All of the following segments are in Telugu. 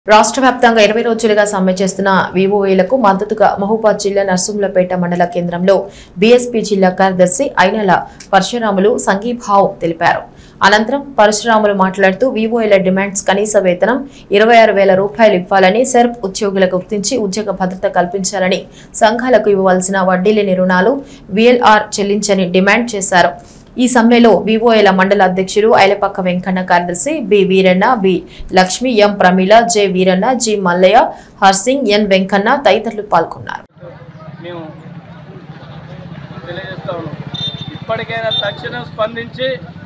రాష్ట్ర వ్యాప్తంగా ఇరవై రోజులుగా సమ్మె చేస్తున్న వివోఏలకు మద్దతుగా మహబూబాద్ జిల్లా నర్సుంలపేట మండల కేంద్రంలో బీఎస్పీ జిల్లా కార్యదర్శి ఐనల పరశురాములు సంఘీభావం తెలిపారు అనంతరం పరశురాములు మాట్లాడుతూ వివోఏల డిమాండ్స్ కనీస వేతనం ఇరవై ఆరు వేల రూపాయలు ఇవ్వాలని సెర్ప్ ఉద్యోగులకు గుర్తించి ఉద్యోగ భద్రత కల్పించాలని సంఘాలకు ఇవ్వవలసిన వడ్డీ లేని రుణాలు వీఎల్ఆర్ చెల్లించని డిమాండ్ చేశారు ఈ సమ్మెలో వివోఏల మండల అధ్యక్షులు ఐలపక్క వెంకన్న కార్యదర్శి B Veeranna B Lakshmi M Pramila J Veeranna G Mallaiah Harsingh N Venkanna తదితరులు పాల్గొన్నారు మేము తెలియజేస్తా ఉన్నాం ఇప్పటికైనా తక్షణం స్పందించి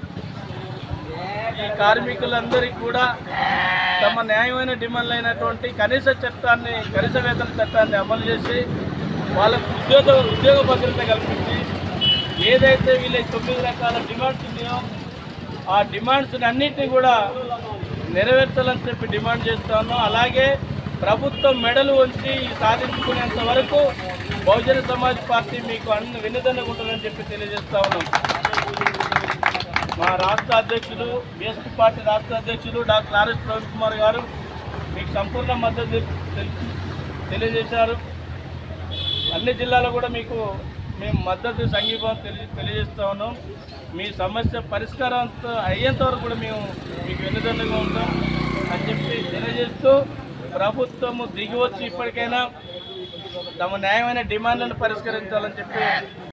ఈ కార్మికులందరికీ కూడా తమ న్యాయమైన డిమాండ్లు అయినటువంటి కనీస చట్టాన్ని కనీస వేతన చట్టాన్ని అమలు చేసి వాళ్ళకు ఉద్యోగ ఉద్యోగ భద్రత కల్పించి ఏదైతే వీళ్ళ తొమ్మిది రకాల డిమాండ్స్ ఉన్నాయో ఆ డిమాండ్స్ అన్నింటినీ కూడా నెరవేర్చాలని చెప్పి డిమాండ్ చేస్తా ఉన్నాం అలాగే ప్రభుత్వం మెడలు ఉంచి సాధించుకునేంత వరకు బహుజన సమాజ్ పార్టీ మీకు అన్ని వెన్నుదన్నగా ఉంటుందని చెప్పి తెలియజేస్తా ఉన్నాం మా రాష్ట్ర అధ్యక్షులు బీఎస్పీ పార్టీ రాష్ట్ర అధ్యక్షులు డాక్టర్ ఆర్ఎస్ ప్రవీణ్ కుమార్ గారు మీకు సంపూర్ణ మద్దతు తెల్- తెలియజేశారు అన్ని జిల్లాలో కూడా మీకు మేము మద్దతు సంఘీభావం తెలియ తెలియజేస్తా ఉన్నాం మీ సమస్య పరిష్కారం అయ్యేంత వరకు కూడా మేము మీకు వెన్నుదన్నుగా ఉంటాం అని చెప్పి తెలియజేస్తూ ప్రభుత్వము దిగి వచ్చి ఇప్పటికైనా తమ న్యాయమైన డిమాండ్లను పరిష్కరించాలని చెప్పి